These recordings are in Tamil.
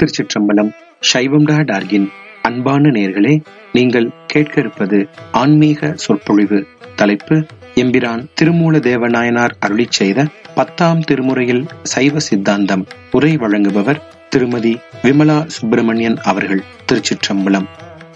திருச்சிற்றம்பலம் சைவம் டா டார்கின் அன்பான நேர்களே நீங்கள் கேட்க இருப்பது ஆன்மீக சொற்பொழிவு தலைப்பு எம்பிரான் திருமூல தேவநாயனார் அருளிச் செய்த பத்தாம் திருமுறையில் சைவ சித்தாந்தம் உரை வழங்குபவர் திருமதி விமலா சுப்பிரமணியன் அவர்கள் திருச்சிற்றம்பலம்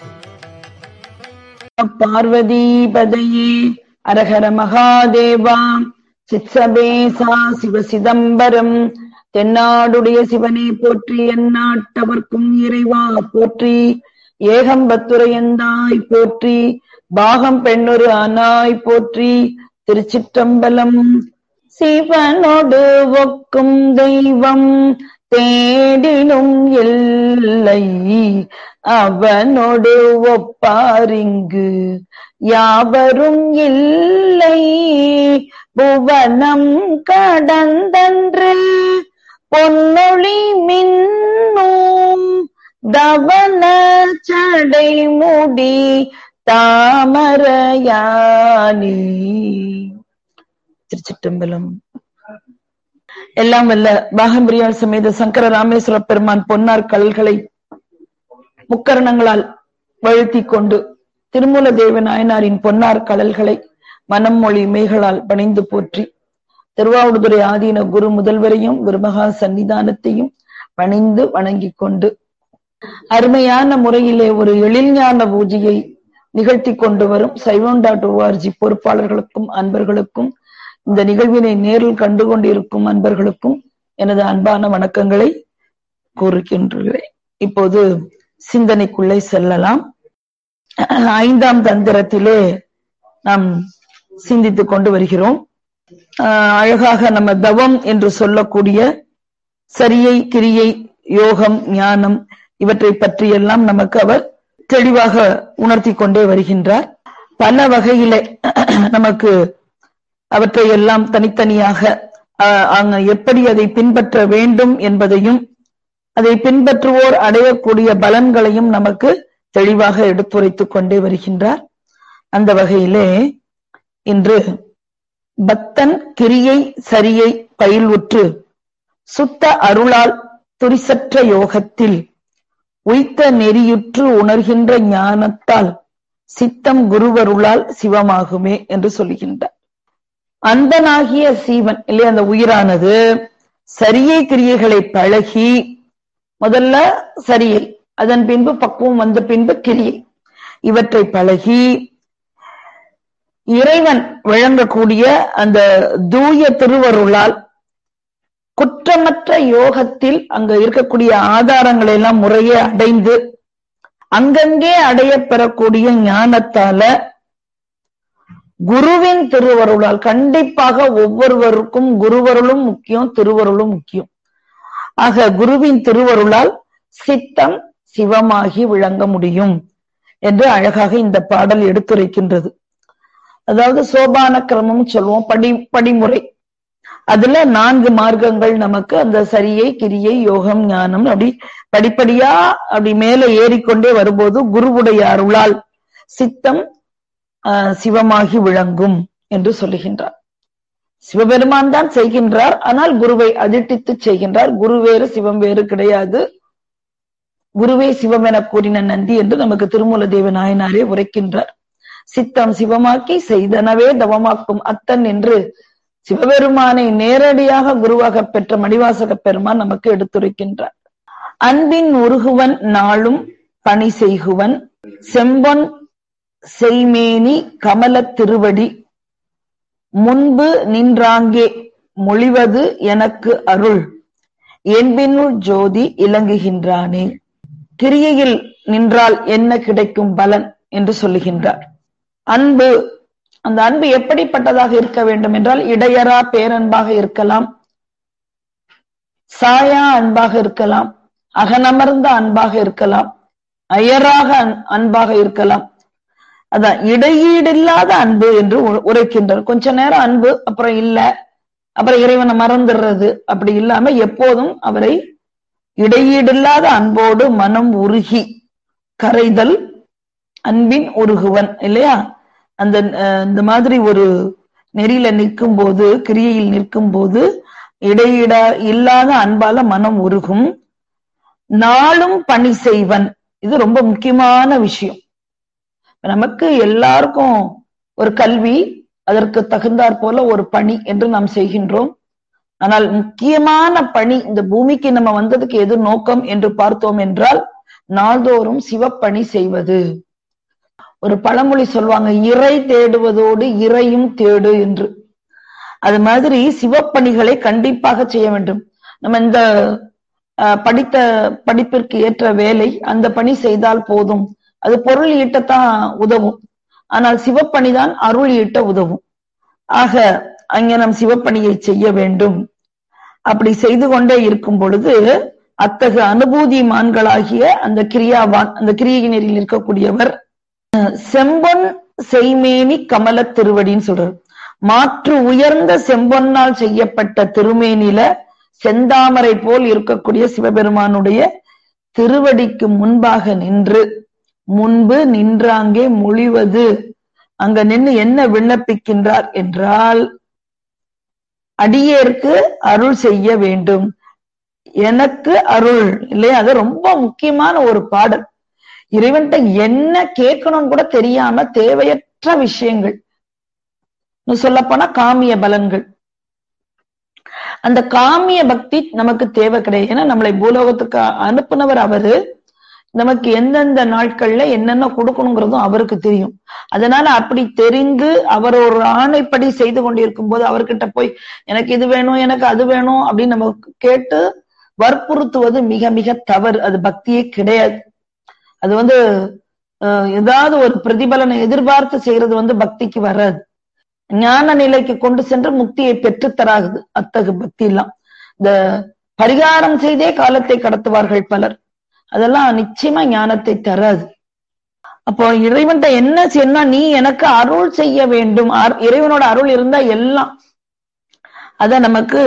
பார்வதிபதையே அரஹர மகாதேவா சித்சபேசா சிவ சிதம்பரம் தென்னாடுடைய சிவனே போற்றி எந்நாட்டவர்க்கும் இறைவா போற்றி ஏகம்பத்துரையந்தாய் போற்றி பாகம் பெண்ணொரு ஆனாய் போற்றி திருச்சிற்றம்பலம் சிவனோடு ஒக்கும் தெய்வம் தேடினும் இல்லை அவனோடு ஒப்பாரிங்கு யாவரும் இல்லை புவனம் கடந்தன்று பொன்னொழி மின்னும் தவன சடை முடி தாமரையானி திருச்சிட்டம்பலம் எல்லாம் வல்ல பாகம்பிரியால் சமேத சங்கர ராமேஸ்வர பெருமான் பொன்னார் கல்களை முக்கரணங்களால் வழுத்தி கொண்டு திருமூல தேவ நாயனாரின் பொன்னார் கலல்களை மனம் மொழி மெய்களால் பணிந்து போற்றி திருவாவூதுரை ஆதீன குரு முதல்வரையும் குருமகா சன்னிதானத்தையும் பணிந்து வணங்கிக் கொண்டு அருமையான முறையிலே ஒரு எழில்ஞான பூஜையை நிகழ்த்தி கொண்டு வரும் சைவம் டாட் ஓஆர்ஜி பொறுப்பாளர்களுக்கும் அன்பர்களுக்கும் இந்த நிகழ்வினை நேரில் கண்டு கொண்டிருக்கும் அன்பர்களுக்கும் எனது அன்பான வணக்கங்களை கூறுகின்றேன் இப்போது சிந்தனைக்குள்ளே செல்லலாம் ஐந்தாம் தந்திரத்திலே நாம் சிந்தித்துக் கொண்டு வருகிறோம் அழகாக நம்ம தவம் என்று சொல்லக்கூடிய சரியை கிரியை யோகம் ஞானம் இவற்றை பற்றியெல்லாம் நமக்கு அவர் தெளிவாக உணர்த்தி கொண்டே வருகின்றார் பல வகையிலே நமக்கு அவற்றை எல்லாம் தனித்தனியாக அங்க எப்படி அதை பின்பற்ற வேண்டும் என்பதையும் அதை பின்பற்றுவோர் அடையக்கூடிய பலன்களையும் நமக்கு தெளிவாக எடுத்துரைத்துக் கொண்டே வருகின்றார் அந்த வகையிலே இன்று பக்தன் கிரியை சரியை பயில்வுற்று சுத்த அருளால் துரிசற்ற யோகத்தில் உய்த்த நெறியுற்று உணர்கின்ற ஞானத்தால் சித்தம் குருவருளால் சிவமாகுமே என்று சொல்லுகின்றார் அந்தனாகிய சீவன் இல்லையா அந்த உயிரானது சரியை கிரியைகளை பழகி முதல்ல சரியை அதன் பின்பு பக்குவம் வந்த பின்பு கிரியை இவற்றை பழகி இறைவன் வழங்கக்கூடிய அந்த தூய திருவருளால் குற்றமற்ற யோகத்தில் அங்க இருக்கக்கூடிய ஆதாரங்களை எல்லாம் முறையே அடைந்து அங்கங்கே அடைய பெறக்கூடிய ஞானத்தால குருவின் திருவருளால் கண்டிப்பாக ஒவ்வொருவருக்கும் குருவருளும் முக்கியம் திருவருளும் முக்கியம் ஆக குருவின் திருவருளால் சித்தம் சிவமாகி விளங்க முடியும் என்று அழகாக இந்த பாடல் எடுத்துரைக்கின்றது அதாவது சோபான கிரமம் சொல்லுவோம் படி படிமுறை அதுல நான்கு மார்க்கங்கள் நமக்கு அந்த சரியை கிரியை யோகம் ஞானம் அப்படி படிப்படியா அப்படி மேல ஏறிக்கொண்டே வரும்போது குருவுடைய அருளால் சித்தம் சிவமாகி விளங்கும் என்று சொல்லுகின்றார் சிவபெருமான் தான் செய்கின்றார் ஆனால் குருவை அதிர்ட்டித்து செய்கின்றார் குரு வேறு சிவம் வேறு கிடையாது குருவே சிவம் என கூறின நந்தி என்று நமக்கு திருமூல தேவ நாயனாரே உரைக்கின்றார் சித்தம் சிவமாக்கி செய்தனவே தவமாக்கும் அத்தன் என்று சிவபெருமானை நேரடியாக குருவாக பெற்ற மணிவாசக பெருமான் நமக்கு எடுத்துரைக்கின்றார் அன்பின் உருகுவன் நாளும் பணி செய்குவன் செம்பொன் செய்மேனி கமல திருவடி முன்பு நின்றாங்கே மொழிவது எனக்கு அருள் என்பினுள் ஜோதி இலங்குகின்றானே கிரியையில் நின்றால் என்ன கிடைக்கும் பலன் என்று சொல்லுகின்றார் அன்பு அந்த அன்பு எப்படிப்பட்டதாக இருக்க வேண்டும் என்றால் இடையரா பேரன்பாக இருக்கலாம் சாயா அன்பாக இருக்கலாம் அகனமர்ந்த அன்பாக இருக்கலாம் அயராக அன்பாக இருக்கலாம் அதான் இடையீடில்லாத அன்பு என்று உரைக்கின்றார் கொஞ்ச நேரம் அன்பு அப்புறம் இல்ல அப்புறம் இறைவனை மறந்துடுறது அப்படி இல்லாம எப்போதும் அவரை இடையீடில்லாத அன்போடு மனம் உருகி கரைதல் அன்பின் உருகுவன் இல்லையா அந்த இந்த மாதிரி ஒரு நெறியில நிற்கும் போது கிரியையில் நிற்கும் போது இடையிடா இல்லாத அன்பால மனம் உருகும் நாளும் பணி செய்வன் இது ரொம்ப முக்கியமான விஷயம் நமக்கு எல்லாருக்கும் ஒரு கல்வி அதற்கு தகுந்தாற் போல ஒரு பணி என்று நாம் செய்கின்றோம் ஆனால் முக்கியமான பணி இந்த பூமிக்கு நம்ம வந்ததுக்கு எது நோக்கம் என்று பார்த்தோம் என்றால் நாள்தோறும் சிவப்பணி செய்வது ஒரு பழமொழி சொல்லுவாங்க இறை தேடுவதோடு இறையும் தேடு என்று அது மாதிரி சிவப்பணிகளை கண்டிப்பாக செய்ய வேண்டும் நம்ம இந்த படித்த படிப்பிற்கு ஏற்ற வேலை அந்த பணி செய்தால் போதும் அது பொருள் ஈட்டத்தான் உதவும் ஆனால் சிவப்பணி தான் அருள் ஈட்ட உதவும் ஆக அங்கே நம் சிவப்பணியை செய்ய வேண்டும் அப்படி செய்து கொண்டே இருக்கும் பொழுது அத்தகு அனுபூதி மான்களாகிய அந்த கிரியாவான் அந்த கிரியையினரில் இருக்கக்கூடியவர் செம்பொன் செய்மேனி கமல திருவடின்னு சொல்றார் மாற்று உயர்ந்த செம்பொன்னால் செய்யப்பட்ட திருமேனில செந்தாமரை போல் இருக்கக்கூடிய சிவபெருமானுடைய திருவடிக்கு முன்பாக நின்று முன்பு நின்றாங்கே மொழிவது அங்க நின்று என்ன விண்ணப்பிக்கின்றார் என்றால் அடியேற்கு அருள் செய்ய வேண்டும் எனக்கு அருள் இல்லையா அது ரொம்ப முக்கியமான ஒரு பாடல் இறைவன்கிட்ட என்ன கேட்கணும்னு கூட தெரியாம தேவையற்ற விஷயங்கள் சொல்ல போனா காமிய பலன்கள் அந்த காமிய பக்தி நமக்கு தேவை கிடையாது ஏன்னா நம்மளை பூலோகத்துக்கு அனுப்புனவர் அவரு நமக்கு எந்தெந்த நாட்கள்ல என்னென்ன கொடுக்கணுங்கிறதும் அவருக்கு தெரியும் அதனால அப்படி தெரிந்து அவர் ஒரு ஆணைப்படி செய்து கொண்டிருக்கும் போது அவர்கிட்ட போய் எனக்கு இது வேணும் எனக்கு அது வேணும் அப்படின்னு நம்ம கேட்டு வற்புறுத்துவது மிக மிக தவறு அது பக்தியே கிடையாது அது வந்து ஏதாவது ஒரு பிரதிபலனை எதிர்பார்த்து செய்யறது வந்து பக்திக்கு வராது ஞான நிலைக்கு கொண்டு சென்று முக்தியை பெற்றுத்தராகுது அத்தகு பக்தி எல்லாம் இந்த பரிகாரம் செய்தே காலத்தை கடத்துவார்கள் பலர் அதெல்லாம் நிச்சயமா ஞானத்தை தராது அப்போ இறைவன்கிட்ட என்ன செய்யணும் நீ எனக்கு அருள் செய்ய வேண்டும் இறைவனோட அருள் இருந்தா எல்லாம் அத நமக்கு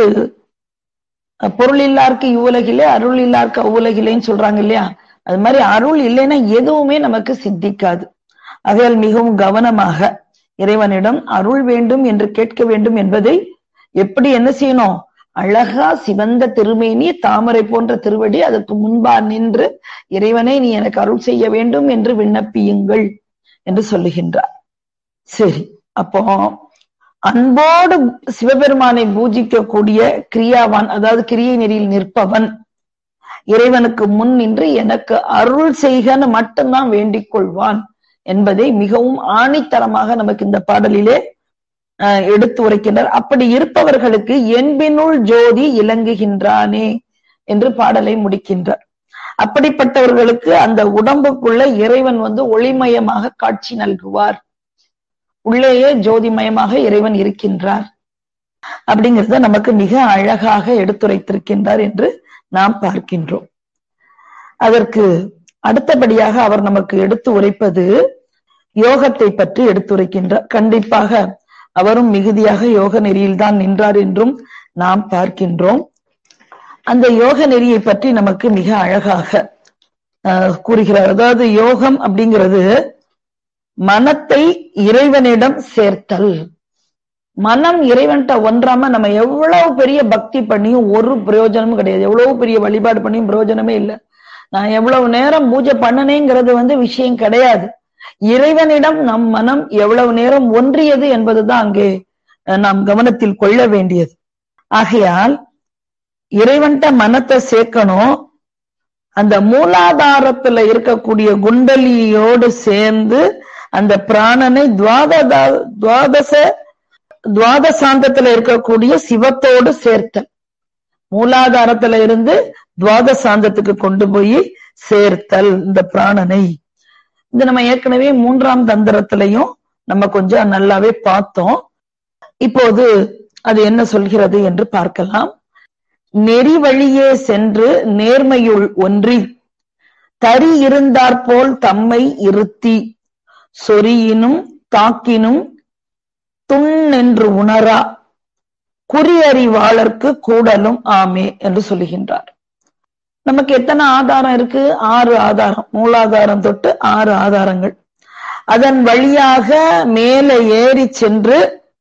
பொருள் இல்லாருக்கு இவ்வுலகிலே அருள் இல்லாருக்கு அவ்வுலகிலேன்னு சொல்றாங்க இல்லையா அது மாதிரி அருள் இல்லைன்னா எதுவுமே நமக்கு சித்திக்காது ஆகையால் மிகவும் கவனமாக இறைவனிடம் அருள் வேண்டும் என்று கேட்க வேண்டும் என்பதை எப்படி என்ன செய்யணும் அழகா சிவந்த திருமேனி தாமரை போன்ற திருவடி அதற்கு முன்பா நின்று இறைவனை நீ எனக்கு அருள் செய்ய வேண்டும் என்று விண்ணப்பியுங்கள் என்று சொல்லுகின்றார் சரி அப்போ அன்போடு சிவபெருமானை பூஜிக்கக்கூடிய கிரியாவான் அதாவது கிரியை நெறியில் நிற்பவன் இறைவனுக்கு முன் நின்று எனக்கு அருள் செய்கன்னு மட்டும்தான் வேண்டிக் கொள்வான் என்பதை மிகவும் ஆணித்தரமாக நமக்கு இந்த பாடலிலே எடுத்து உரைக்கின்றார் அப்படி இருப்பவர்களுக்கு என்பினுள் ஜோதி இலங்குகின்றானே என்று பாடலை முடிக்கின்றார் அப்படிப்பட்டவர்களுக்கு அந்த உடம்புக்குள்ள இறைவன் வந்து ஒளிமயமாக காட்சி நல்குவார் உள்ளேயே ஜோதிமயமாக இறைவன் இருக்கின்றார் அப்படிங்கிறத நமக்கு மிக அழகாக எடுத்துரைத்திருக்கின்றார் என்று நாம் பார்க்கின்றோம் அதற்கு அடுத்தபடியாக அவர் நமக்கு எடுத்து உரைப்பது யோகத்தை பற்றி எடுத்துரைக்கின்றார் கண்டிப்பாக அவரும் மிகுதியாக யோக நெறியில் தான் நின்றார் என்றும் நாம் பார்க்கின்றோம் அந்த யோக நெறியை பற்றி நமக்கு மிக அழகாக கூறுகிறார் அதாவது யோகம் அப்படிங்கிறது மனத்தை இறைவனிடம் சேர்த்தல் மனம் இறைவன்கிட்ட ஒன்றாம நம்ம எவ்வளவு பெரிய பக்தி பண்ணியும் ஒரு பிரயோஜனமும் கிடையாது எவ்வளவு பெரிய வழிபாடு பண்ணியும் பிரயோஜனமே இல்லை நான் எவ்வளவு நேரம் பூஜை பண்ணனேங்கிறது வந்து விஷயம் கிடையாது இறைவனிடம் நம் மனம் எவ்வளவு நேரம் ஒன்றியது என்பதுதான் அங்கே நாம் கவனத்தில் கொள்ள வேண்டியது ஆகையால் இறைவன்கிட்ட மனத்தை சேர்க்கணும் அந்த மூலாதாரத்துல இருக்கக்கூடிய குண்டலியோடு சேர்ந்து அந்த பிராணனை துவாத துவாதச துவாதசாந்தத்துல இருக்கக்கூடிய சிவத்தோடு சேர்த்தல் மூலாதாரத்துல இருந்து துவாதசாந்தத்துக்கு கொண்டு போய் சேர்த்தல் இந்த பிராணனை இது நம்ம ஏற்கனவே மூன்றாம் தந்திரத்திலையும் நம்ம கொஞ்சம் நல்லாவே பார்த்தோம் இப்போது அது என்ன சொல்கிறது என்று பார்க்கலாம் நெறி வழியே சென்று நேர்மையுள் ஒன்றி தரி இருந்தாற்போல் தம்மை இருத்தி சொரியினும் தாக்கினும் துண் என்று உணரா குறியறிவாளர்க்கு கூடலும் ஆமே என்று சொல்லுகின்றார் நமக்கு எத்தனை ஆதாரம் இருக்கு ஆறு ஆதாரம் மூலாதாரம் தொட்டு ஆறு ஆதாரங்கள் அதன் வழியாக மேலே ஏறி சென்று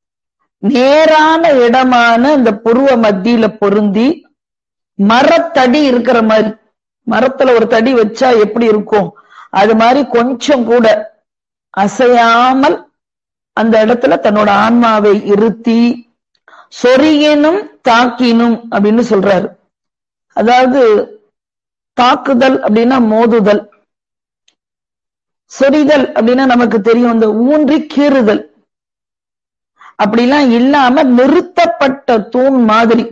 நேரான இடமான இந்த புருவ மத்தியில பொருந்தி மரத்தடி இருக்கிற மாதிரி மரத்துல ஒரு தடி வச்சா எப்படி இருக்கும் அது மாதிரி கொஞ்சம் கூட அசையாமல் அந்த இடத்துல தன்னோட ஆன்மாவை இருத்தி சொறியினும் தாக்கினும் அப்படின்னு சொல்றாரு அதாவது தாக்குதல் அப்படின்னா மோதுதல் சொரிதல் அப்படின்னா நமக்கு தெரியும் இந்த ஊன்றி கீறுதல் அப்படிலாம் இல்லாம நிறுத்தப்பட்ட தூண் மாதிரி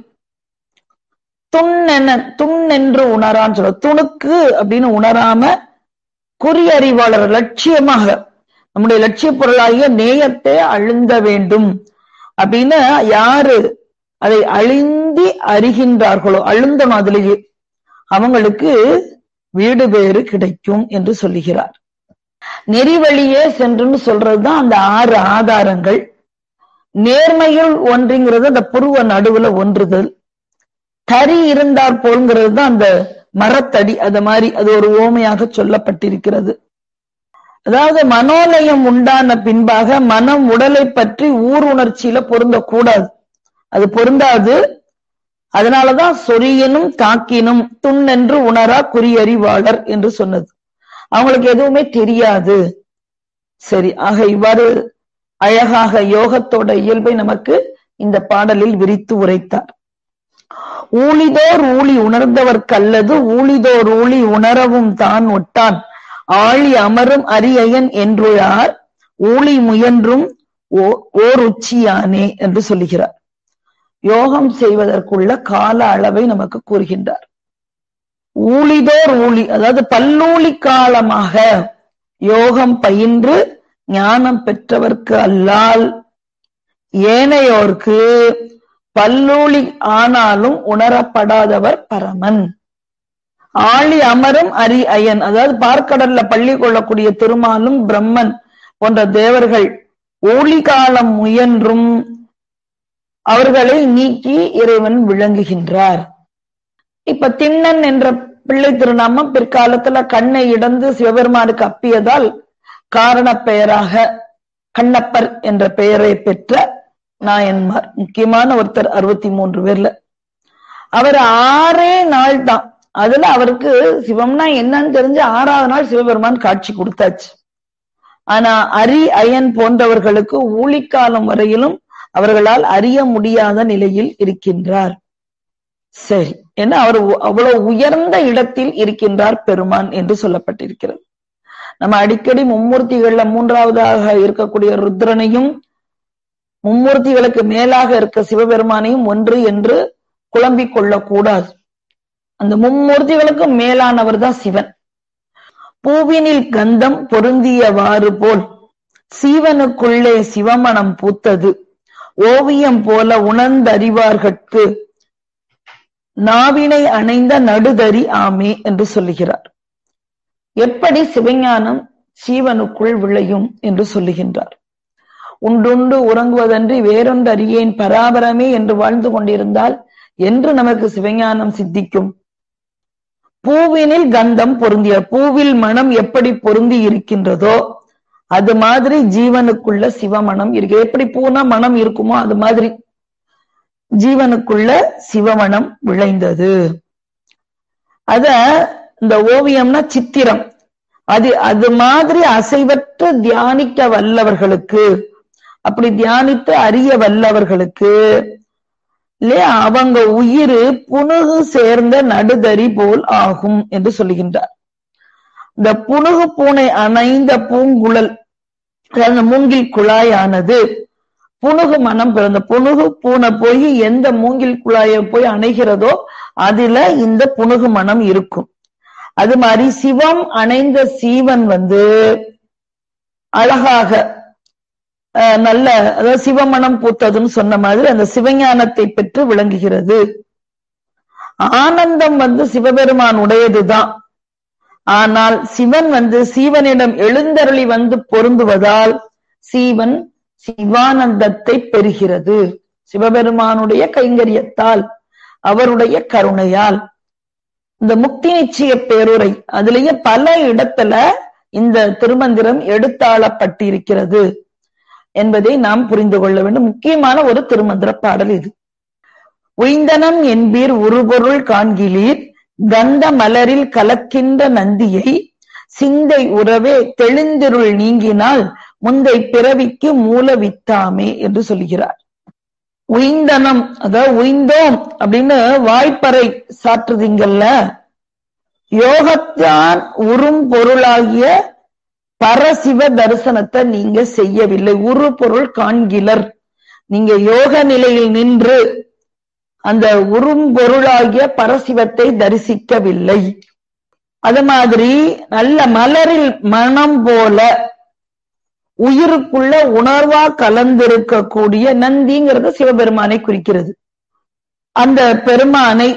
துண்ணென துண்ணென்று உணரான்னு சொல்ல துணுக்கு அப்படின்னு உணராம குறியறிவாளர் லட்சியமாக நம்முடைய லட்சிய பொருளாகிய நேயத்தை அழுந்த வேண்டும் அப்படின்னு யாரு அதை அழிந்தி அறிகின்றார்களோ அழுந்தணும் அதிலேயே அவங்களுக்கு வீடு பேறு கிடைக்கும் என்று சொல்லுகிறார் நெறி வழியே சென்றுன்னு சொல்றதுதான் அந்த ஆறு ஆதாரங்கள் நேர்மையில் ஒன்றுங்கிறது அந்த புருவ நடுவுல ஒன்றுதல் தறி இருந்தார் போல்ங்கிறது தான் அந்த மரத்தடி அது மாதிரி அது ஒரு ஓமையாக சொல்லப்பட்டிருக்கிறது அதாவது மனோலயம் உண்டான பின்பாக மனம் உடலை பற்றி ஊர் உணர்ச்சியில பொருந்தக்கூடாது அது பொருந்தாது அதனாலதான் சொரியனும் தாக்கினும் துண்ணென்று உணரா குறியறிவாளர் என்று சொன்னது அவங்களுக்கு எதுவுமே தெரியாது சரி ஆக இவ்வாறு அழகாக யோகத்தோட இயல்பை நமக்கு இந்த பாடலில் விரித்து உரைத்தார் ஊழிதோர் ஊழி உணர்ந்தவர்க்கல்லது ஊழிதோர் ஊழி உணரவும் தான் ஒட்டான் ஆழி அமரும் அரியயன் என்றுழார் ஊழி முயன்றும் ஓர் உச்சியானே என்று சொல்லுகிறார் யோகம் செய்வதற்குள்ள கால அளவை நமக்கு கூறுகின்றார் ஊழிதோர் ஊழி அதாவது பல்லூழி காலமாக யோகம் பயின்று ஞானம் பெற்றவர்க்கு அல்லால் ஏனையோர்க்கு பல்லூழி ஆனாலும் உணரப்படாதவர் பரமன் ஆழி அமரும் அரி அயன் அதாவது பார்க்கடல்ல பள்ளி கொள்ளக்கூடிய திருமாலும் பிரம்மன் போன்ற தேவர்கள் ஊழி காலம் முயன்றும் அவர்களை நீக்கி இறைவன் விளங்குகின்றார் இப்ப திண்ணன் என்ற பிள்ளை திருநாமம் பிற்காலத்துல கண்ணை இடந்து சிவபெருமானுக்கு அப்பியதால் காரண பெயராக கண்ணப்பர் என்ற பெயரை பெற்ற நாயன்மார் முக்கியமான ஒருத்தர் அறுபத்தி மூன்று பேர்ல அவர் ஆறே நாள் தான் அதுல அவருக்கு சிவம்னா என்னன்னு தெரிஞ்சு ஆறாவது நாள் சிவபெருமான் காட்சி கொடுத்தாச்சு ஆனா அரி அயன் போன்றவர்களுக்கு ஊழிக்காலம் வரையிலும் அவர்களால் அறிய முடியாத நிலையில் இருக்கின்றார் சரி ஏன்னா அவர் அவ்வளவு உயர்ந்த இடத்தில் இருக்கின்றார் பெருமான் என்று சொல்லப்பட்டிருக்கிறது நம்ம அடிக்கடி மும்மூர்த்திகள்ல மூன்றாவதாக இருக்கக்கூடிய ருத்ரனையும் மும்மூர்த்திகளுக்கு மேலாக இருக்க சிவபெருமானையும் ஒன்று என்று குழம்பிக் கொள்ளக்கூடாது அந்த மும்மூர்த்திகளுக்கு மேலானவர் தான் சிவன் பூவினில் கந்தம் பொருந்தியவாறு போல் சீவனுக்குள்ளே சிவமணம் பூத்தது ஓவியம் போல உணர்ந்தறிவார்கட்கு நாவினை அணைந்த நடுதறி ஆமே என்று சொல்லுகிறார் எப்படி சிவஞானம் சீவனுக்குள் விளையும் என்று சொல்லுகின்றார் உண்டுண்டு உறங்குவதன்றி வேறொன்று அறியேன் பராபரமே என்று வாழ்ந்து கொண்டிருந்தால் என்று நமக்கு சிவஞானம் சித்திக்கும் பூவினில் கந்தம் பொருந்திய பூவில் மனம் எப்படி பொருந்தி இருக்கின்றதோ அது மாதிரி ஜீவனுக்குள்ள சிவமணம் இருக்கு எப்படி பூனா மனம் இருக்குமோ அது மாதிரி ஜீவனுக்குள்ள சிவமணம் விளைந்தது அத இந்த ஓவியம்னா சித்திரம் அது அது மாதிரி அசைவற்று தியானிக்க வல்லவர்களுக்கு அப்படி தியானித்து அறிய வல்லவர்களுக்கு இல்லையா அவங்க உயிர் புணுகு சேர்ந்த நடுதறி போல் ஆகும் என்று சொல்லுகின்றார் இந்த புணுகு பூனை அணைந்த பூங்குழல் அதாவது மூங்கில் குழாயானது புணுகு மனம் பிறந்த புணுகு பூனை போய் எந்த மூங்கில் குழாயை போய் அணைகிறதோ அதுல இந்த புணுகு மனம் இருக்கும் அது மாதிரி சிவம் அணைந்த சீவன் வந்து அழகாக நல்ல அதாவது சிவமணம் பூத்ததுன்னு சொன்ன மாதிரி அந்த சிவஞானத்தை பெற்று விளங்குகிறது ஆனந்தம் வந்து சிவபெருமான் உடையதுதான் ஆனால் சிவன் வந்து சீவனிடம் எழுந்தருளி வந்து பொருந்துவதால் சீவன் சிவானந்தத்தை பெறுகிறது சிவபெருமானுடைய கைங்கரியத்தால் அவருடைய கருணையால் இந்த முக்தி நிச்சய பேருரை அதுலயே பல இடத்துல இந்த திருமந்திரம் எடுத்தாளப்பட்டிருக்கிறது என்பதை நாம் புரிந்து கொள்ள வேண்டும் முக்கியமான ஒரு திருமந்திர பாடல் இது உய்ந்தனம் என்பீர் உருபொருள் காண்கிலீர் கந்த மலரில் கலக்கின்ற நந்தியை சிந்தை உறவே தெளிந்திருள் நீங்கினால் முந்தை பிறவிக்கு மூல வித்தாமே என்று சொல்கிறார் உயிந்தனம் அதாவது உயிந்தோம் அப்படின்னு வாய்ப்பறை சாற்றுதீங்கல்ல யோகத்தான் உறும் பொருளாகிய பரசிவ தரிசனத்தை நீங்க செய்யவில்லை உரு பொருள் காண்கிலர் நீங்க யோக நிலையில் நின்று அந்த உறும் பொருளாகிய பரசிவத்தை தரிசிக்கவில்லை அது மாதிரி நல்ல மலரில் மனம் போல உயிருக்குள்ள உணர்வா கலந்திருக்கக்கூடிய நந்திங்கிறது சிவபெருமானை குறிக்கிறது அந்த பெருமானை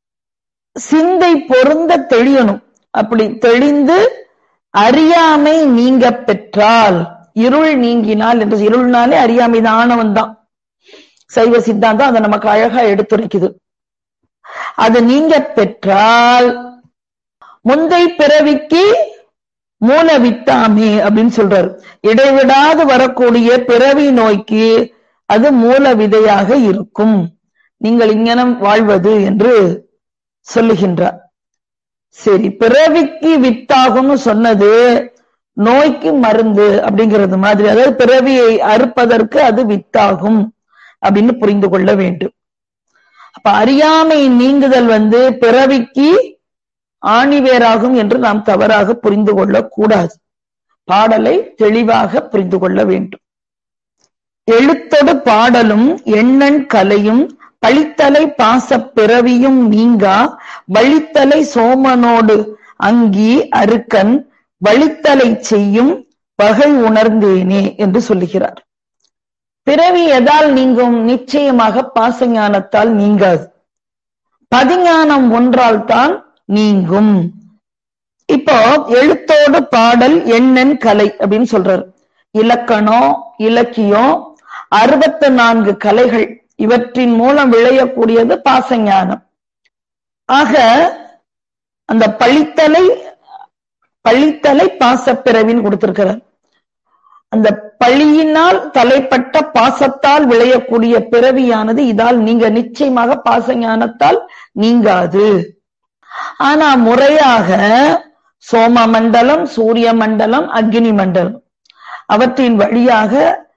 சிந்தை பொருந்த தெளியணும் அப்படி தெளிந்து அறியாமை நீங்க பெற்றால் இருள் நீங்கினால் என்று இருள்னாலே அறியாமை தானவன் தான் சைவ சித்தாந்தம் அதை நமக்கு அழகா எடுத்துரைக்குது அது நீங்க பெற்றால் முந்தை பிறவிக்கு மூல வித்தாமே அப்படின்னு சொல்றாரு இடைவிடாது வரக்கூடிய பிறவி நோய்க்கு அது மூல விதையாக இருக்கும் நீங்கள் இங்கனம் வாழ்வது என்று சொல்லுகின்றார் சரி பிறவிக்கு வித்தாகும்னு சொன்னது நோய்க்கு மருந்து அப்படிங்கிறது மாதிரி அதாவது பிறவியை அறுப்பதற்கு அது வித்தாகும் அப்படின்னு புரிந்து கொள்ள வேண்டும் அப்ப அறியாமை நீங்குதல் வந்து பிறவிக்கு ஆணிவேராகும் என்று நாம் தவறாக புரிந்து கொள்ளக் கூடாது பாடலை தெளிவாக புரிந்து கொள்ள வேண்டும் எழுத்தொடு பாடலும் எண்ணன் கலையும் பழித்தலை பாச பிறவியும் நீங்கா வழித்தலை சோமனோடு அங்கி அருக்கன் வழித்தலை செய்யும் வகை உணர்ந்தேனே என்று சொல்லுகிறார் பிறவி எதால் நீங்கும் நிச்சயமாக பாசஞானத்தால் நீங்காது பதிஞானம் ஒன்றால் தான் நீங்கும் இப்போ எழுத்தோடு பாடல் எண்ணன் கலை அப்படின்னு சொல்றாரு இலக்கணம் இலக்கியம் அறுபத்தி நான்கு கலைகள் இவற்றின் மூலம் விளையக்கூடியது பாசஞானம் ஆக அந்த பழித்தலை பழித்தலை பாசப்பிறவின்னு கொடுத்திருக்கிறார் அந்த பழியினால் தலைப்பட்ட பாசத்தால் விளையக்கூடிய பிறவியானது இதால் நீங்க நிச்சயமாக பாசஞானத்தால் நீங்காது ஆனா முறையாக சோம மண்டலம் சூரிய மண்டலம் அக்னி மண்டலம் அவற்றின் வழியாக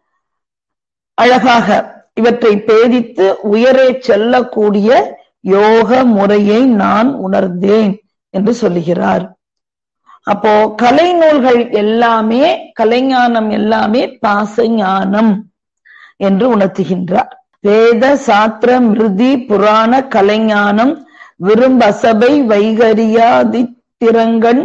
அழகாக இவற்றை பேதித்து உயரே செல்லக்கூடிய யோக முறையை நான் உணர்ந்தேன் என்று சொல்லுகிறார் அப்போ கலை நூல்கள் எல்லாமே கலைஞானம் எல்லாமே பாச ஞானம் என்று உணர்த்துகின்றார் வேத சாத்திர மிருதி புராண கலைஞானம் விரும்பசபை வைகரியாதித்திரங்கன்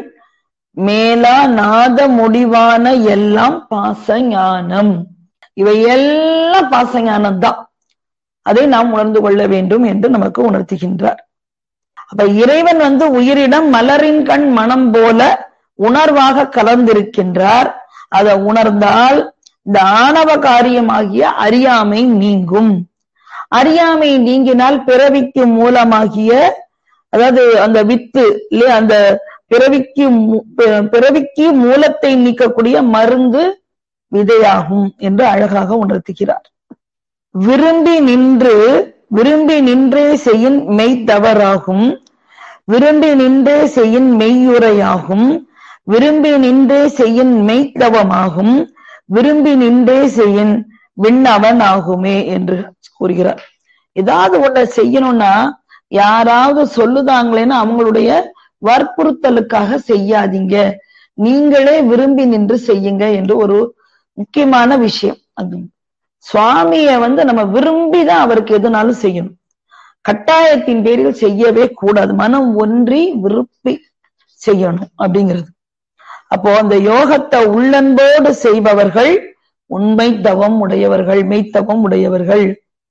மேலா நாத முடிவான எல்லாம் பாச ஞானம் இவை எல்லாம் பாச ஞானம் தான் அதை நாம் உணர்ந்து கொள்ள வேண்டும் என்று நமக்கு உணர்த்துகின்றார் அப்ப இறைவன் வந்து உயிரிடம் மலரின் கண் மனம் போல உணர்வாக கலந்திருக்கின்றார் அதை உணர்ந்தால் இந்த ஆணவ காரியமாகிய அறியாமை நீங்கும் அறியாமை நீங்கினால் பிறவிக்கு மூலமாகிய அதாவது அந்த வித்து இல்லையா அந்த பிறவிக்கு பிறவிக்கு மூலத்தை நீக்கக்கூடிய மருந்து விதையாகும் என்று அழகாக உணர்த்துகிறார் விரும்பி நின்று விரும்பி நின்றே செய்யின் மெய்த்தவறாகும் விரும்பி நின்றே செய்யின் மெய்யுரையாகும் விரும்பி நின்றே செய்யின் மெய்த்தவமாகும் விரும்பி நின்றே செய்யின் விண்ணவன் ஆகுமே என்று கூறுகிறார் ஏதாவது ஒன்றை செய்யணும்னா யாராவது சொல்லுதாங்களேன்னு அவங்களுடைய வற்புறுத்தலுக்காக செய்யாதீங்க நீங்களே விரும்பி நின்று செய்யுங்க என்று ஒரு முக்கியமான விஷயம் அது சுவாமிய வந்து நம்ம விரும்பி தான் அவருக்கு எதுனாலும் செய்யணும் கட்டாயத்தின் பேரில் செய்யவே கூடாது மனம் ஒன்றி விருப்பி செய்யணும் அப்படிங்கிறது அப்போ அந்த யோகத்தை உள்ளன்போடு செய்பவர்கள் உண்மை தவம் உடையவர்கள் மெய்த்தவம் உடையவர்கள்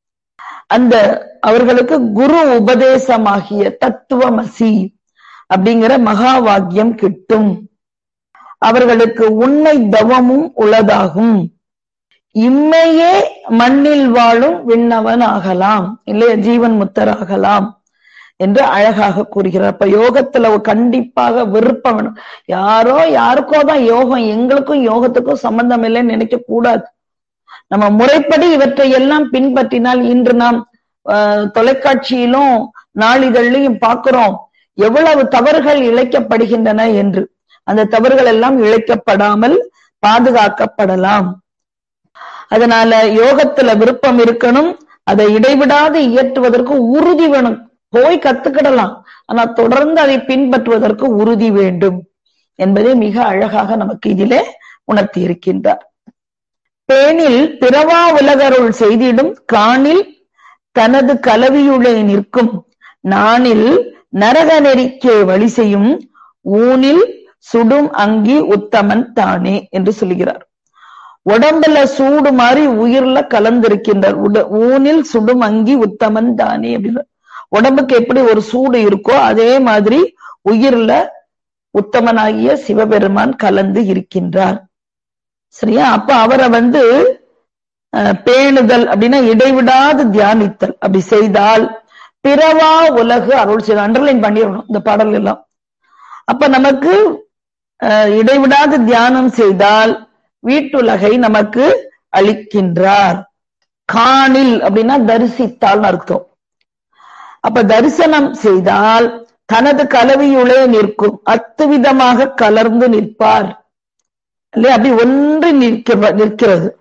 அந்த அவர்களுக்கு குரு உபதேசமாகிய தத்துவமசி அப்படிங்கிற மகா வாக்கியம் கிட்டும் அவர்களுக்கு உண்மை தவமும் உளதாகும் இம்மையே மண்ணில் வாழும் விண்ணவன் ஆகலாம் இல்லையா ஜீவன் முத்தராகலாம் என்று அழகாக கூறுகிறார் அப்ப யோகத்துல கண்டிப்பாக விருப்பம் வேணும் யாரோ யாருக்கோ தான் யோகம் எங்களுக்கும் யோகத்துக்கும் சம்பந்தம் இல்லைன்னு நினைக்க கூடாது நம்ம முறைப்படி இவற்றை எல்லாம் பின்பற்றினால் இன்று நாம் தொலைக்காட்சியிலும் நாளிதழ்லையும் பார்க்கிறோம் எவ்வளவு தவறுகள் இழைக்கப்படுகின்றன என்று அந்த தவறுகள் எல்லாம் இழைக்கப்படாமல் பாதுகாக்கப்படலாம் அதனால யோகத்துல விருப்பம் இருக்கணும் அதை இடைவிடாது இயற்றுவதற்கு உறுதி வேணும் போய் கத்துக்கிடலாம் ஆனா தொடர்ந்து அதை பின்பற்றுவதற்கு உறுதி வேண்டும் என்பதை மிக அழகாக நமக்கு இதிலே உணர்த்தி இருக்கின்றார் பேணில் பிறவா உலகருள் செய்திடும் காணில் தனது கலவியுளே நிற்கும் நானில் நரக நெறிக்கே வழி செய்யும் ஊனில் சுடும் அங்கி உத்தமன் தானே என்று சொல்லுகிறார் உடம்புல சூடு மாதிரி உயிர்ல கலந்திருக்கின்றார் உட ஊனில் சுடும் அங்கி உத்தமன் தானே அப்படின்னு உடம்புக்கு எப்படி ஒரு சூடு இருக்கோ அதே மாதிரி உயிர்ல உத்தமனாகிய சிவபெருமான் கலந்து இருக்கின்றார் சரியா அப்ப அவரை வந்து பேணுதல் அப்படின்னா இடைவிடாது தியானித்தல் அப்படி செய்தால் பிறவா உலகு அருள் செய்த அண்டர்லைன் பண்ணிடணும் இந்த பாடல் எல்லாம் அப்ப நமக்கு இடைவிடாது தியானம் செய்தால் வீட்டுலகை நமக்கு அளிக்கின்றார் காணில் அப்படின்னா தரிசித்தால் அர்த்தம் அப்ப தரிசனம் செய்தால் தனது கலவியுளே நிற்கும் அத்துவிதமாக கலர்ந்து நிற்பார் இல்லையா அப்படி ஒன்று நிற்க நிற்கிறது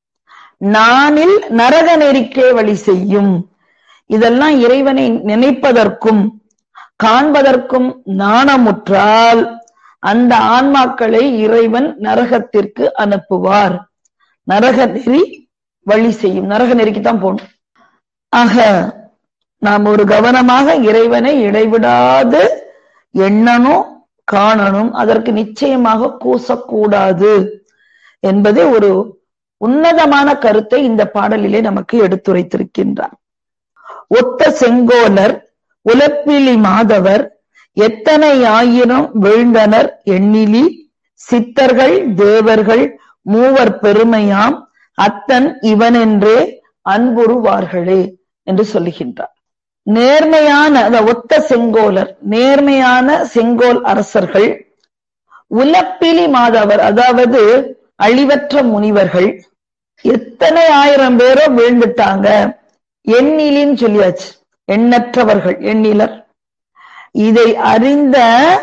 நானில் நரக நெறிக்கே வழி செய்யும் இதெல்லாம் இறைவனை நினைப்பதற்கும் காண்பதற்கும் நாணமுற்றால் அந்த ஆன்மாக்களை இறைவன் நரகத்திற்கு அனுப்புவார் நரக நெறி வழி செய்யும் நரக நெறிக்கு தான் போகணும் ஆக நாம் ஒரு கவனமாக இறைவனை இடைவிடாது எண்ணணும் காணணும் அதற்கு நிச்சயமாக கூசக்கூடாது என்பதே ஒரு உன்னதமான கருத்தை இந்த பாடலிலே நமக்கு எடுத்துரைத்திருக்கின்றார் ஒத்த செங்கோலர் உலப்பிலி மாதவர் எத்தனை ஆயிரம் வீழ்ந்தனர் எண்ணிலி சித்தர்கள் தேவர்கள் மூவர் பெருமையாம் அத்தன் இவனென்றே அன்புருவார்களே என்று சொல்லுகின்றார் நேர்மையான அந்த ஒத்த செங்கோலர் நேர்மையான செங்கோல் அரசர்கள் உலப்பிலி மாதவர் அதாவது அழிவற்ற முனிவர்கள் எத்தனை ஆயிரம் பேரோ வீழ்ந்துட்டாங்க எண்ணிலின்னு சொல்லியாச்சு எண்ணற்றவர்கள் எண்ணிலர் இதை அறிந்த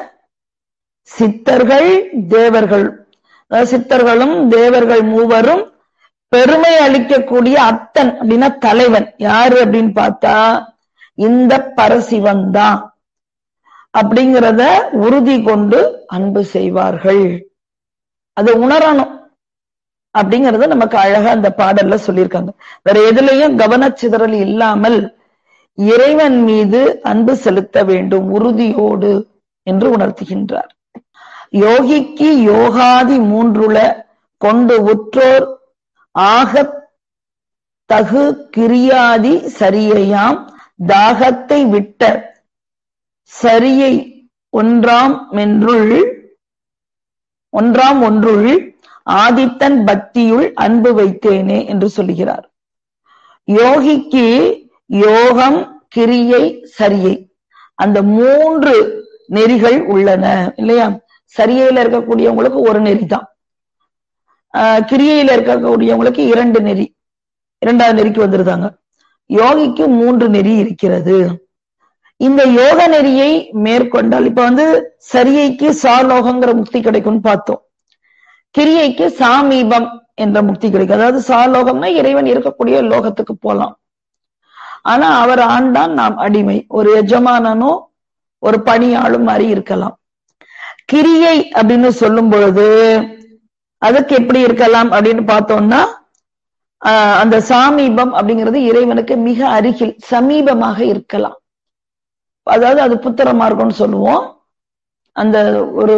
சித்தர்கள் தேவர்கள் சித்தர்களும் தேவர்கள் மூவரும் பெருமை அளிக்கக்கூடிய அத்தன் அப்படின்னா தலைவன் யாரு அப்படின்னு பார்த்தா இந்த பரசிவன் தான் அப்படிங்கிறத உறுதி கொண்டு அன்பு செய்வார்கள் அதை உணரணும் அப்படிங்கறத நமக்கு அழகா அந்த பாடல்ல சொல்லியிருக்காங்க வேற எதுலயும் கவனச்சிதறல் இல்லாமல் இறைவன் மீது அன்பு செலுத்த வேண்டும் உறுதியோடு என்று உணர்த்துகின்றார் யோகிக்கு யோகாதி மூன்றுல கொண்டு உற்றோர் ஆக தகு கிரியாதி சரியையாம் தாகத்தை விட்ட சரியை ஒன்றாம் மென்றுள் ஒன்றாம் ஒன்றுள் ஆதித்தன் பக்தியுள் அன்பு வைத்தேனே என்று சொல்லுகிறார் யோகிக்கு யோகம் கிரியை சரியை அந்த மூன்று நெறிகள் உள்ளன இல்லையா சரியையில இருக்கக்கூடியவங்களுக்கு ஒரு நெறி தான் கிரியையில இருக்கக்கூடியவங்களுக்கு இரண்டு நெறி இரண்டாவது நெறிக்கு வந்துருதாங்க யோகிக்கு மூன்று நெறி இருக்கிறது இந்த யோக நெறியை மேற்கொண்டால் இப்ப வந்து சரியைக்கு சாலோகங்கிற முக்தி கிடைக்கும்னு பார்த்தோம் கிரியைக்கு சாமீபம் என்ற முக்தி கிடைக்கும் அதாவது சாலோகம்னா இறைவன் இருக்கக்கூடிய லோகத்துக்கு போலாம் ஆனா அவர் ஆண்டான் நாம் அடிமை ஒரு எஜமானனும் ஒரு பணியாளும் மாதிரி இருக்கலாம் கிரியை அப்படின்னு சொல்லும் பொழுது அதுக்கு எப்படி இருக்கலாம் அப்படின்னு பார்த்தோம்னா அந்த சாமீபம் அப்படிங்கிறது இறைவனுக்கு மிக அருகில் சமீபமாக இருக்கலாம் அதாவது அது புத்திர மார்க்கம்னு சொல்லுவோம் அந்த ஒரு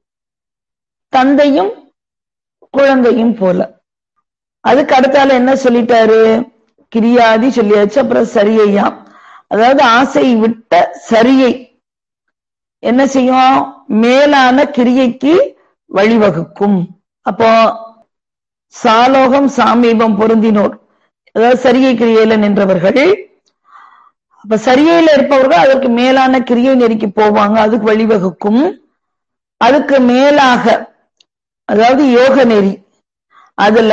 தந்தையும் குழந்தையும் போல அதுக்கு அடுத்தால என்ன சொல்லிட்டாரு கிரியாதி சொல்லியாச்சு அப்புறம் சரியையாம் அதாவது ஆசை விட்ட சரியை என்ன செய்யும் மேலான கிரியைக்கு வழிவகுக்கும் அப்போ சாலோகம் சாமீபம் பொருந்தினோர் அதாவது சரியை கிரியையில நின்றவர்கள் அப்ப சரியையில இருப்பவர்கள் அதற்கு மேலான கிரியை நெறிக்கு போவாங்க அதுக்கு வழிவகுக்கும் அதுக்கு மேலாக அதாவது யோக நெறி அதுல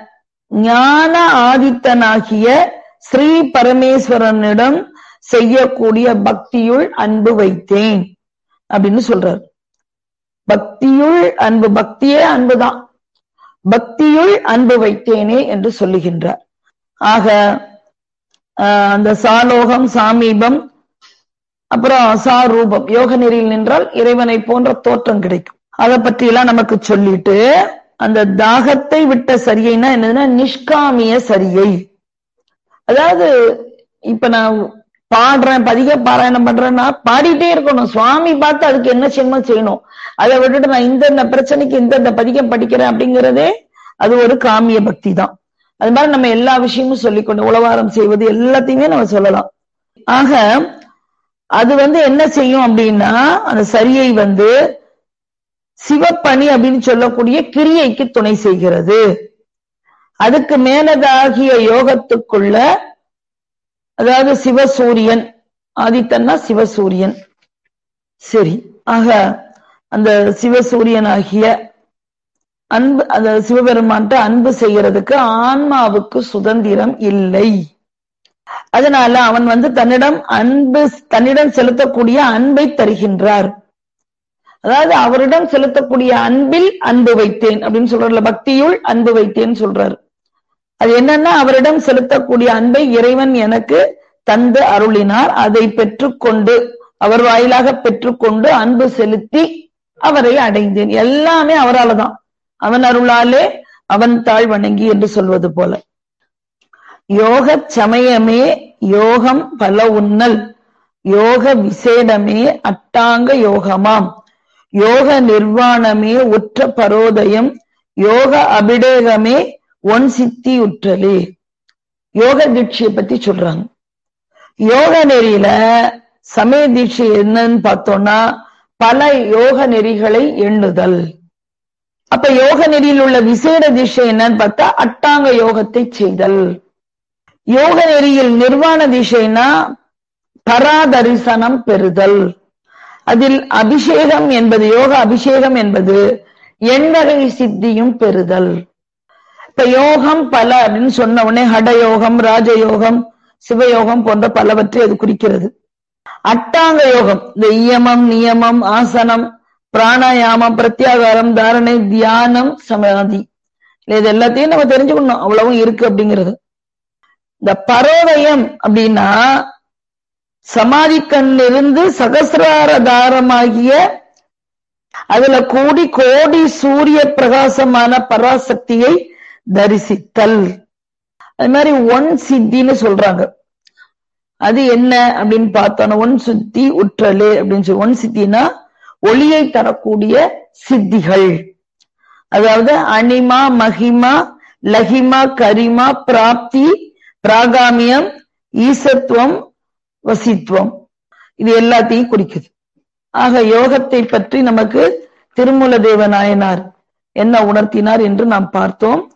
ஞான ஆதித்தனாகிய ஸ்ரீ பரமேஸ்வரனிடம் செய்யக்கூடிய பக்தியுள் அன்பு வைத்தேன் அப்படின்னு சொல்றார் பக்தியுள் அன்பு பக்தியே அன்புதான் பக்தியுள் அன்பு வைத்தேனே என்று சொல்லுகின்றார் ஆக ஆஹ் அந்த சாலோகம் சாமீபம் அப்புறம் சாரூபம் யோக நெறியில் நின்றால் இறைவனை போன்ற தோற்றம் கிடைக்கும் அதை பற்றி எல்லாம் நமக்கு சொல்லிட்டு அந்த தாகத்தை விட்ட சரியைனா என்னதுன்னா நிஷ்காமிய சரியை அதாவது இப்ப நான் பாடுறேன் பதிக பாராயணம் பண்றேன்னா பாடிட்டே இருக்கணும் சுவாமி பார்த்து அதுக்கு என்ன செய்யணும் செய்யணும் அதை விட்டுட்டு நான் இந்தந்த பிரச்சனைக்கு இந்தந்த பதிகம் படிக்கிறேன் அப்படிங்கிறதே அது ஒரு காமிய பக்தி தான் அது மாதிரி நம்ம எல்லா விஷயமும் சொல்லிக்கொண்டு உளவாரம் செய்வது எல்லாத்தையுமே நம்ம சொல்லலாம் ஆக அது வந்து என்ன செய்யும் அப்படின்னா அந்த சரியை வந்து சிவப்பணி அப்படின்னு சொல்லக்கூடிய கிரியைக்கு துணை செய்கிறது அதுக்கு மேலதாகிய யோகத்துக்குள்ள அதாவது சிவசூரியன் ஆதித்தன்னா சிவசூரியன் சரி ஆக அந்த சிவசூரியன் ஆகிய அன்பு அந்த சிவபெருமான்ட்ட அன்பு செய்யறதுக்கு ஆன்மாவுக்கு சுதந்திரம் இல்லை அதனால அவன் வந்து தன்னிடம் அன்பு தன்னிடம் செலுத்தக்கூடிய அன்பை தருகின்றார் அதாவது அவரிடம் செலுத்தக்கூடிய அன்பில் அன்பு வைத்தேன் அப்படின்னு சொல்றாருல பக்தியுள் அன்பு வைத்தேன் சொல்றாரு அது என்னன்னா அவரிடம் செலுத்தக்கூடிய அன்பை இறைவன் எனக்கு தந்து அருளினார் அதை பெற்றுக்கொண்டு அவர் வாயிலாக பெற்றுக்கொண்டு அன்பு செலுத்தி அவரை அடைந்தேன் எல்லாமே அவரால் தான் அவன் அருளாலே அவன் தாழ் வணங்கி என்று சொல்வது போல யோக சமயமே யோகம் பல உன்னல் யோக விசேடமே அட்டாங்க யோகமாம் யோக நிர்வாணமே உற்ற பரோதயம் யோக அபிடேகமே ஒன் சித்தி உற்றலே யோக தீட்சையை பத்தி சொல்றாங்க யோக நெறியில சமய தீட்சை என்னன்னு பார்த்தோம்னா பல யோக நெறிகளை எண்ணுதல் அப்ப யோக நெறியில் உள்ள விசேட தீட்சை என்னன்னு பார்த்தா அட்டாங்க யோகத்தை செய்தல் யோக நெறியில் நிர்வாண திசைனா பராதரிசனம் பெறுதல் அதில் அபிஷேகம் என்பது யோக அபிஷேகம் என்பது எண்வகை சித்தியும் பெறுதல் இப்ப யோகம் பல அப்படின்னு சொன்ன உடனே ஹடயோகம் ராஜயோகம் சிவயோகம் போன்ற பலவற்றை அது குறிக்கிறது அட்டாங்க யோகம் இந்த இயமம் நியமம் ஆசனம் பிராணாயாமம் பிரத்யாகாரம் தாரணை தியானம் சமாதி இது எல்லாத்தையும் நம்ம தெரிஞ்சுக்கணும் அவ்வளவும் இருக்கு அப்படிங்கிறது இந்த பரோதயம் அப்படின்னா சமாதி கண்ணிலிருந்து சகசிரார தாரமாகிய அதுல கோடி கோடி சூரிய பிரகாசமான பராசக்தியை தரிசித்தல் அது மாதிரி ஒன் சித்தின்னு சொல்றாங்க அது என்ன அப்படின்னு பார்த்தோன்னா ஒன் சுத்தி உற்றலு அப்படின்னு சொல்லி ஒன் சித்தினா ஒளியை தரக்கூடிய சித்திகள் அதாவது அனிமா மகிமா லகிமா கரிமா பிராப்தி பிராகாமியம் ஈசத்துவம் வசித்துவம் இது எல்லாத்தையும் குறிக்குது ஆக யோகத்தை பற்றி நமக்கு திருமூல தேவ நாயனார் என்ன உணர்த்தினார் என்று நாம் பார்த்தோம்